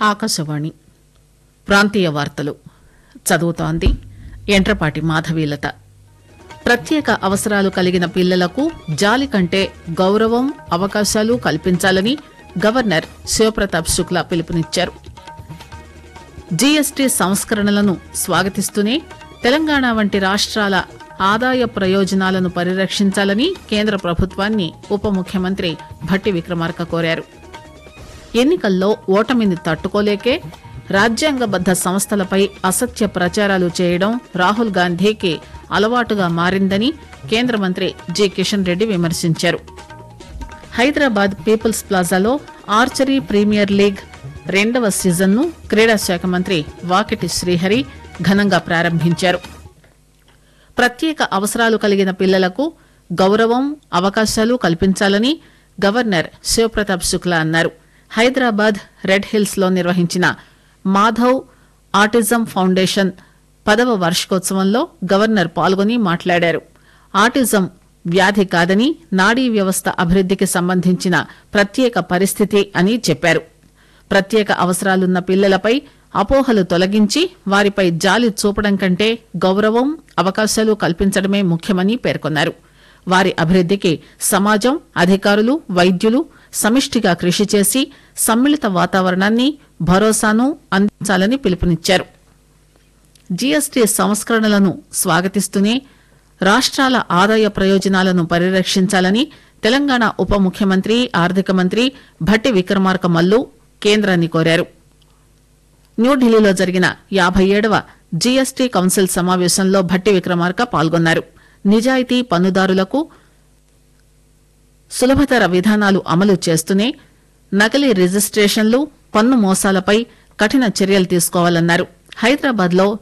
ఆకాశవాణి ప్రాంతీయ వార్తలు చదువుతోంది ఎంట్రపాటి మాధవీలత ప్రత్యేక అవసరాలు కలిగిన పిల్లలకు జాలి కంటే గౌరవం అవకాశాలు కల్పించాలని గవర్నర్ శివప్రతాప్ శుక్లా పిలుపునిచ్చారు జీఎస్టీ సంస్కరణలను స్వాగతిస్తూనే తెలంగాణ వంటి రాష్ట్రాల ఆదాయ ప్రయోజనాలను పరిరక్షించాలని కేంద్ర ప్రభుత్వాన్ని ఉప ముఖ్యమంత్రి భట్టి విక్రమార్క కోరారు ఎన్నికల్లో ఓటమిని తట్టుకోలేకే రాజ్యాంగబద్ద సంస్థలపై అసత్య ప్రచారాలు చేయడం రాహుల్ గాంధీకి అలవాటుగా మారిందని కేంద్ర మంత్రి జి కిషన్ రెడ్డి విమర్శించారు హైదరాబాద్ పీపుల్స్ ప్లాజాలో ఆర్చరీ ప్రీమియర్ లీగ్ రెండవ సీజన్ను క్రీడా శాఖ మంత్రి వాకిటి శ్రీహరి ఘనంగా ప్రారంభించారు ప్రత్యేక అవసరాలు కలిగిన పిల్లలకు గౌరవం అవకాశాలు కల్పించాలని గవర్నర్ శివప్రతాప్ శుక్లా అన్నారు హైదరాబాద్ రెడ్ హిల్స్ లో నిర్వహించిన మాధవ్ ఆటిజం ఫౌండేషన్ పదవ వార్షికోత్సవంలో గవర్నర్ పాల్గొని మాట్లాడారు ఆటిజం వ్యాధి కాదని నాడీ వ్యవస్థ అభివృద్దికి సంబంధించిన ప్రత్యేక పరిస్థితి అని చెప్పారు ప్రత్యేక అవసరాలున్న పిల్లలపై అపోహలు తొలగించి వారిపై జాలి చూపడం కంటే గౌరవం అవకాశాలు కల్పించడమే ముఖ్యమని పేర్కొన్నారు వారి అభివృద్దికి సమాజం అధికారులు వైద్యులు సమిష్టిగా కృషి చేసి సమ్మిళిత వాతావరణాన్ని భరోసాను అందించాలని పిలుపునిచ్చారు జీఎస్టీ సంస్కరణలను స్వాగతిస్తూనే రాష్ట్రాల ఆదాయ ప్రయోజనాలను పరిరక్షించాలని తెలంగాణ ఉప ముఖ్యమంత్రి ఆర్థిక మంత్రి భట్టి విక్రమార్క మల్లు కేంద్రాన్ని కోరారు న్యూఢిల్లీలో జరిగిన యాభై ఏడవ జీఎస్టీ కౌన్సిల్ సమావేశంలో భట్టి విక్రమార్క పాల్గొన్నారు నిజాయితీ పన్నుదారులకు సులభతర విధానాలు అమలు చేస్తూనే నకిలీ రిజిస్ట్రేషన్లు పన్ను మోసాలపై కఠిన చర్యలు తీసుకోవాలన్నారు హైదరాబాద్ లో